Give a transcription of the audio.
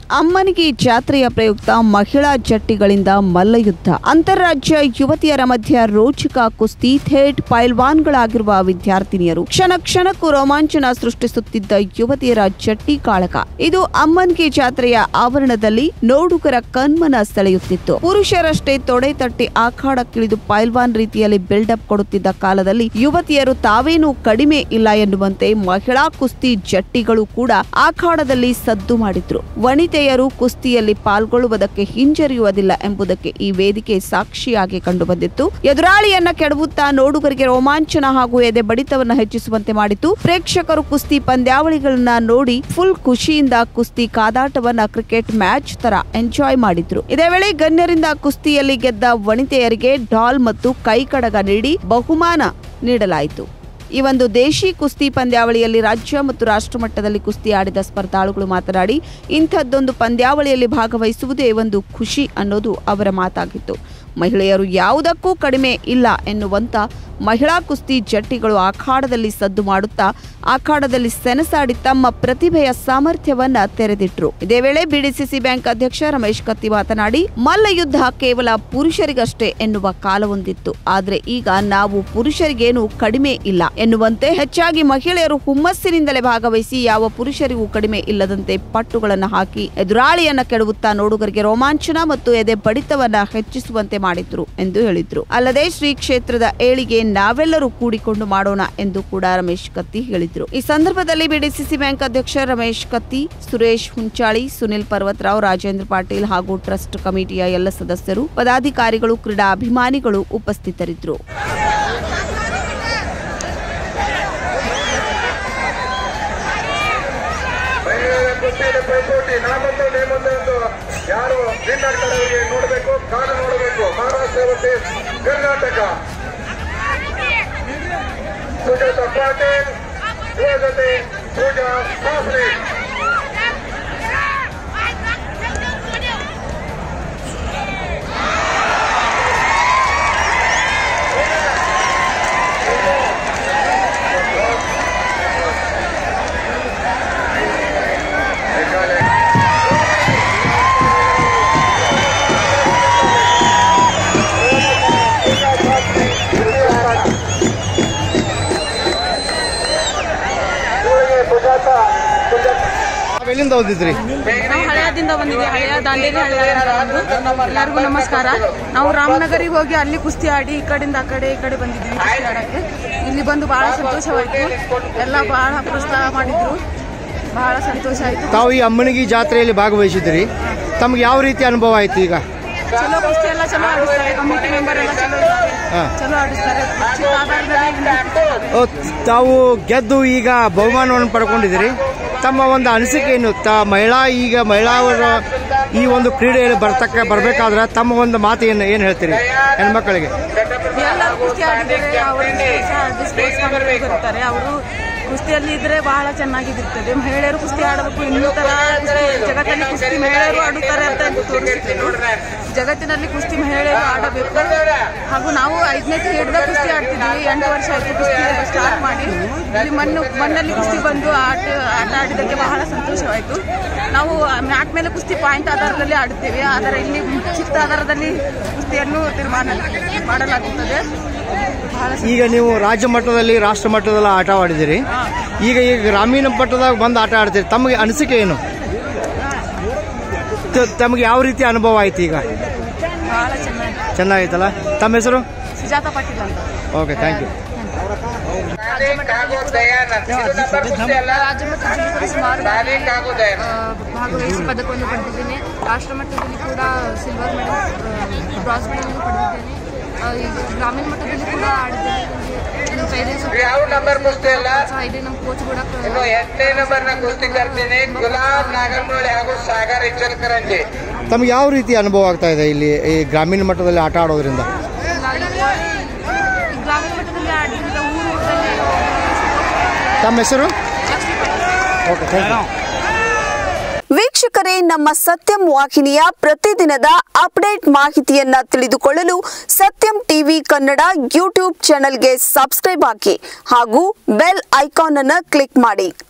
ಅಮ್ಮನಿಗೆ ಜಾತ್ರೆಯ ಪ್ರಯುಕ್ತ ಮಹಿಳಾ ಜಟ್ಟಿಗಳಿಂದ ಮಲ್ಲಯುದ್ಧ ಅಂತಾರಾಜ್ಯ ಯುವತಿಯರ ಮಧ್ಯ ರೋಚಕ ಕುಸ್ತಿ ಥೇಟ್ ಪೈಲ್ವಾನ್ಗಳಾಗಿರುವ ವಿದ್ಯಾರ್ಥಿನಿಯರು ಕ್ಷಣ ಕ್ಷಣಕ್ಕೂ ರೋಮಾಂಚನ ಸೃಷ್ಟಿಸುತ್ತಿದ್ದ ಯುವತಿಯರ ಜಟ್ಟಿ ಕಾಳಗ ಇದು ಅಮ್ಮನ್ಗೆ ಜಾತ್ರೆಯ ಆವರಣದಲ್ಲಿ ನೋಡುಗರ ಕಣ್ಮನ ಸೆಳೆಯುತ್ತಿತ್ತು ಪುರುಷರಷ್ಟೇ ತೊಡೆ ತಟ್ಟಿ ಆಖಾಡಕ್ಕಿಳಿದು ಪೈಲ್ವಾನ್ ರೀತಿಯಲ್ಲಿ ಬಿಲ್ಡಪ್ ಕೊಡುತ್ತಿದ್ದ ಕಾಲದಲ್ಲಿ ಯುವತಿಯರು ತಾವೇನೂ ಕಡಿಮೆ ಇಲ್ಲ ಎನ್ನುವಂತೆ ಮಹಿಳಾ ಕುಸ್ತಿ ಜಟ್ಟಿಗಳು ಕೂಡ ಆಖಾಡದಲ್ಲಿ ಸದ್ದು ಮಾಡಿದ್ರು ವನಿತೆಯರು ಕುಸ್ತಿಯಲ್ಲಿ ಪಾಲ್ಗೊಳ್ಳುವುದಕ್ಕೆ ಹಿಂಜರಿಯುವುದಿಲ್ಲ ಎಂಬುದಕ್ಕೆ ಈ ವೇದಿಕೆ ಸಾಕ್ಷಿಯಾಗಿ ಕಂಡುಬಂದಿತ್ತು ಎದುರಾಳಿಯನ್ನ ಕೆಡವುತ್ತಾ ನೋಡುಗರಿಗೆ ರೋಮಾಂಚನ ಹಾಗೂ ಎದೆ ಬಡಿತವನ್ನ ಹೆಚ್ಚಿಸುವಂತೆ ಮಾಡಿತು ಪ್ರೇಕ್ಷಕರು ಕುಸ್ತಿ ಪಂದ್ಯಾವಳಿಗಳನ್ನ ನೋಡಿ ಫುಲ್ ಖುಷಿಯಿಂದ ಕುಸ್ತಿ ಕಾದಾಟವನ್ನ ಕ್ರಿಕೆಟ್ ಮ್ಯಾಚ್ ತರ ಎಂಜಾಯ್ ಮಾಡಿದ್ರು ಇದೇ ವೇಳೆ ಗಣ್ಯರಿಂದ ಕುಸ್ತಿಯಲ್ಲಿ ಗೆದ್ದ ವನಿತೆಯರಿಗೆ ಡಾಲ್ ಮತ್ತು ಕೈಕಡಗ ನೀಡಿ ಬಹುಮಾನ ನೀಡಲಾಯಿತು ಈ ಒಂದು ದೇಶಿ ಕುಸ್ತಿ ಪಂದ್ಯಾವಳಿಯಲ್ಲಿ ರಾಜ್ಯ ಮತ್ತು ರಾಷ್ಟ್ರ ಮಟ್ಟದಲ್ಲಿ ಕುಸ್ತಿ ಆಡಿದ ಸ್ಪರ್ಧಾಳುಗಳು ಮಾತನಾಡಿ ಇಂಥದ್ದೊಂದು ಪಂದ್ಯಾವಳಿಯಲ್ಲಿ ಭಾಗವಹಿಸುವುದೇ ಒಂದು ಖುಷಿ ಅನ್ನೋದು ಅವರ ಮಾತಾಗಿತ್ತು ಮಹಿಳೆಯರು ಯಾವುದಕ್ಕೂ ಕಡಿಮೆ ಇಲ್ಲ ಎನ್ನುವಂತ ಮಹಿಳಾ ಕುಸ್ತಿ ಜಟ್ಟಿಗಳು ಅಖಾಡದಲ್ಲಿ ಸದ್ದು ಮಾಡುತ್ತಾ ಅಖಾಡದಲ್ಲಿ ಸೆಣಸಾಡಿ ತಮ್ಮ ಪ್ರತಿಭೆಯ ಸಾಮರ್ಥ್ಯವನ್ನ ತೆರೆದಿಟ್ರು ಇದೇ ವೇಳೆ ಬಿಡಿಸಿಸಿ ಬ್ಯಾಂಕ್ ಅಧ್ಯಕ್ಷ ರಮೇಶ್ ಕತ್ತಿ ಮಾತನಾಡಿ ಮಲ್ಲಯುದ್ಧ ಕೇವಲ ಪುರುಷರಿಗಷ್ಟೇ ಎನ್ನುವ ಕಾಲವೊಂದಿತ್ತು ಆದ್ರೆ ಈಗ ನಾವು ಪುರುಷರಿಗೇನು ಕಡಿಮೆ ಇಲ್ಲ ಎನ್ನುವಂತೆ ಹೆಚ್ಚಾಗಿ ಮಹಿಳೆಯರು ಹುಮ್ಮಸ್ಸಿನಿಂದಲೇ ಭಾಗವಹಿಸಿ ಯಾವ ಪುರುಷರಿಗೂ ಕಡಿಮೆ ಇಲ್ಲದಂತೆ ಪಟ್ಟುಗಳನ್ನ ಹಾಕಿ ಎದುರಾಳಿಯನ್ನ ಕೆಡವುತ್ತಾ ನೋಡುಗರಿಗೆ ರೋಮಾಂಚನ ಮತ್ತು ಎದೆ ಬಡಿತವನ್ನ ಹೆಚ್ಚಿಸುವಂತೆ ಮಾಡಿದ್ರು ಎಂದು ಹೇಳಿದ್ರು ಅಲ್ಲದೆ ಶ್ರೀ ಕ್ಷೇತ್ರದ ಏಳಿಗೆ ನಾವೆಲ್ಲರೂ ಕೂಡಿಕೊಂಡು ಮಾಡೋಣ ಎಂದು ಕೂಡ ರಮೇಶ್ ಕತ್ತಿ ಹೇಳಿದ್ರು ಈ ಸಂದರ್ಭದಲ್ಲಿ ಬಿಡಿಸಿಸಿ ಬ್ಯಾಂಕ್ ಅಧ್ಯಕ್ಷ ರಮೇಶ್ ಕತ್ತಿ ಸುರೇಶ್ ಹುಂಚಾಳಿ ಸುನಿಲ್ ಪರ್ವತರಾವ್ ರಾಜೇಂದ್ರ ಪಾಟೀಲ್ ಹಾಗೂ ಟ್ರಸ್ಟ್ ಕಮಿಟಿಯ ಎಲ್ಲ ಸದಸ್ಯರು ಪದಾಧಿಕಾರಿಗಳು ಕ್ರೀಡಾ ಅಭಿಮಾನಿಗಳು ಉಪಸ್ಥಿತರಿದ್ದರು ಮಹಿಳೆಯರ ಕುಸ್ತಿಯಲ್ಲಿ ಪೈಪೋಟಿ ನಾಮೊಂದು ನೇಮೊಂದು ಎಂದು ಯಾರು ವಿನ್ ಆಗ್ತಾರೆ ಅವರಿಗೆ ನೋಡಬೇಕು ಕಾಡು ನೋಡಬೇಕು ಮಹಾರಾಷ್ಟ್ರ ವರ್ಸಸ್ ಕರ್ನಾಟಕ ಸುಜಾತ ಪಾಟೀಲ್ ಇವರ ಜೊತೆ ಪೂಜಾ ಸಾಸ್ರಿ ಇವರಿಗೆ ಸುಜಾತ ಸುಜಾತ ಎಲ್ಲಿಂದ ಓದಿದ್ರಿ ನಾವು ಹಳೆಯದಿಂದ ಬಂದಿದ್ದೀವಿ ಹಳೆಯ ದಾಂಡೇಲಿ ಹಳೆಯ ಒಂದು ಎಲ್ಲರಿಗೂ ನಮಸ್ಕಾರ ನಾವು ರಾಮನಗರಿಗೆ ಹೋಗಿ ಅಲ್ಲಿ ಕುಸ್ತಿ ಆಡಿ ಈ ಕಡೆಯಿಂದ ಆ ಕಡೆ ಈ ಕಡೆ ಬಂದಿದ್ದೀವಿ ಕುಸ್ತಿ ಆಡಕ್ಕೆ ಇಲ್ಲಿ ಬಂದು ಬಹಳ ಸಂತೋಷವಾಯಿತು ಎಲ್ಲ ಬಹಳ ಪ್ರೋತ್ಸಾಹ ಮಾಡಿದ್ರು ಬಹಳ ಸಂತೋಷ ಆಯಿತು ತಾವು ಈ ಅಮ್ಮನಿಗೆ ಜಾತ್ರೆಯಲ್ಲಿ ಭಾಗವಹಿಸಿದ್ರಿ ತಮ್ಗೆ ಯಾವ ರೀತಿ ಅನುಭವ ಆಯ್ತು ಈಗ ಚಲೋ ಕುಸ್ತಿ ಎಲ್ಲ ಚಲೋ ಆಡಿಸ್ತಾರೆ ಕಮಿಟಿ ಮೆಂಬರ್ ಎಲ್ಲ ಚಲೋ ಇದ್ದಾರೆ ಹಾ. ಚಲೋ ಆಡಿಸ್ತಾರೆ ಚಿಕ್ಕ ಆಧಾರದಲ್ಲಿ ಓ, ತಾವು ಗೆದ್ದು ಈಗ ಬಹುಮಾನವನ್ನು ಪಡ್ಕೊಂಡಿದ್ದೀರಿ ತಮ್ಮ ಒಂದು ಅನಿಸಿಕೆ ಏನು ತ ಮಹಿಳಾ ಈಗ ಮಹಿಳಾವರ ಈ ಒಂದು ಕ್ರೀಡೆಯಲ್ಲಿ ಬರ್ತಕ್ಕ ಬರಬೇಕಾದ್ರೆ ತಮ್ಮ ಒಂದು ಮಾತು ಏನು ಏನು ಹೇಳ್ತೀರಿ ಹೆಣ್ಮಕ್ಕಳಿಗೆ ಎಲ್ಲರೂ ಕುಸ್ತಿ ಆಡಿದರೆ ಅವರಿಗೆ ಡಿಸ್ಪೋಸ್ ಬರ್ತಾರೆ ಅವರು ಕುಸ್ತಿಯಲ್ಲಿ ಇದ್ರೆ ಬಹಳ ಚೆನ್ನಾಗಿರ್ತದೆ ಮಹಿಳೆಯರು ಕುಸ್ತಿ ಆಡಬೇಕು ಇನ್ನೂ ತರ ಕುಸ್ತಿ ಜಗತ್ತಲ್ಲಿ ಕುಸ್ತಿ ಮಹಿಳೆಯರು ಆಡುತ್ತಾರೆ ಅಂತ ತೋರಿಸಿದ್ರು ಜಗತ್ತಿನಲ್ಲಿ ಕುಸ್ತಿ ಮಹಿಳೆಯರು ಆಡಬೇಕು ಹಾಗೂ ನಾವು ಐದನೇ ಹಿಡಿದ ಕುಸ್ತಿ ಆಡ್ತಿದ್ವಿ ಎಂಟು ವರ್ಷ ಆಯ್ತು ಕುಸ್ತಿ ಸ್ಟಾರ್ಟ್ ಮಾಡಿ ಇಲ್ಲಿ ಮಣ್ಣು ಮಣ್ಣಲ್ಲಿ ಕುಸ್ತಿ ಬಂದು ಆಟ ಆಟ ಆಡಿದ್ದಕ್ಕೆ ಬಹಳ ಸಂತೋಷವಾಯಿತು ನಾವು ಮ್ಯಾಟ್ ಮೇಲೆ ಕುಸ್ತಿ ಪಾಯಿಂಟ್ ಆಧಾರದಲ್ಲಿ ಆಡುತ್ತೇವೆ ಆದರೆ ಇಲ್ಲಿ ಚಿಕ್ಕ ಆಧಾರದಲ್ಲಿ ಕುಸ್ತಿಯನ್ನು ತೀರ್ಮಾನ ಮಾಡಲಾಗುತ್ತದೆ ಬಹಳ ಈಗ ನೀವು ರಾಜ್ಯ ಮಟ್ಟದಲ್ಲಿ ರಾಷ್ಟ್ರ ಮಟ್ಟದಲ್ಲಿ ಆಟ ಆಡಿದಿರಿ ಈಗ ಈಗ ಗ್ರಾಮೀಣ ಮಟ್ಟದಾಗ ಬಂದು ಆಟ ಆಡ್ತೀರಿ ತಮಗೆ ಅನಿಸಿಕೆ ಏನು ತ- ತಮಗೆ ಯಾವ ರೀತಿ ಅನುಭವ ಆಯ್ತು ಈಗ ಬಹಳ ಚೆನ್ನಾಗಿ ಚೆನ್ನಾಗಿತ್ತಲ್ಲ ತಮ್ಮ ಹೆಸರು ಸುಜಾತ ಪಾಟೀಲ್ ಅಂತ ಓಕೆ ಥ್ಯಾಂಕ್ ಯು ತಾರೀಖ್ ಹಾಗೂ ದಯಾನಂದ್ ಇದು ನಂಬರ್ ಕುಸ್ತಿ ಅಲ್ಲ ರಾಜ್ಯ ಮಟ್ಟದಲ್ಲಿ ಸುಮಾರು ತಾರೀಖ್ ಹಾಗೂ ದಯಾನಂದ್ ಭಾಗವಹಿಸಿ ಪದಕವನ್ನು ಪಡೆದಿದ್ದೇನೆ ರಾಷ್ಟ್ರ ಮಟ್ಟದಲ್ಲಿ ಕೂಡ ಸಿಲ್ವರ್ ಮೆಡಲ್ ಬ್ರಾನ್ಸ್ ಮೆಡಲ್ ಪಡೆದಿದ್ದೇನೆ ಆ, ಈಗ ಗ್ರಾಮೀಣ ಮಟ್ಟದಲ್ಲಿ ಕೂಡ ಆಡಿದ್ದೇನೆ ನನಗೆ ನಮ್ಮ ಪೇರೆಂಟ್ಸ್ ಇದು ಯಾವ ನಂಬರ್ ಕುಸ್ತಿ ಅಲ್ಲ ಸಹ ಇದೆ ನಮ್ಮ ಕೋಚ್ ಕೂಡ ಇನ್ನು ಎಂಟನೇ ನಂಬರ್ ನ ಕುಸ್ತಿ ಕರ್ತೀನಿ ಗುಲಾಬ್ ನಾಗಮನಹಳ್ಳಿ ಹಾಗೂ ಸಾಗರ್ ಇಚ್ಚಲ್ಕರಂಜಿ ತಮ್ಗೆ ಯಾವ ರೀತಿ ಅನುಭವ ಆಗ್ತಾ ಇದೆ ಇಲ್ಲಿ ಈ ಗ್ರಾಮೀಣ ಮಟ್ಟದಲ್ಲಿ ಆಟ ಆಡೋದ್ರಿಂದ ಗ್ರಾಮೀಣ ಮಟ್ಟದಲ್ಲಿ ಆಡಿದ್ರಿಂದ ಊರು ಊರಲ್ಲಿ ತಮ್ಮ ಹೆಸರು Lakshmi Patel okay thank you ವೀಕ್ಷಕರೇ ನಮ್ಮ ಸತ್ಯಂ ವಾಹಿನಿಯ ಪ್ರತಿದಿನದ ಅಪ್ಡೇಟ್ ಮಾಹಿತಿಯನ್ನ ತಿಳಿದುಕೊಳ್ಳಲು ಸತ್ಯಂ ಟಿವಿ ಕನ್ನಡ ಯೂಟ್ಯೂಬ್ ಚಾನೆಲ್ಗೆ ಸಬ್ಸ್ಕ್ರೈಬ್ ಹಾಕಿ ಹಾಗೂ ಬೆಲ್ ಐಕಾನ್ ಅನ್ನು ಕ್ಲಿಕ್ ಮಾಡಿ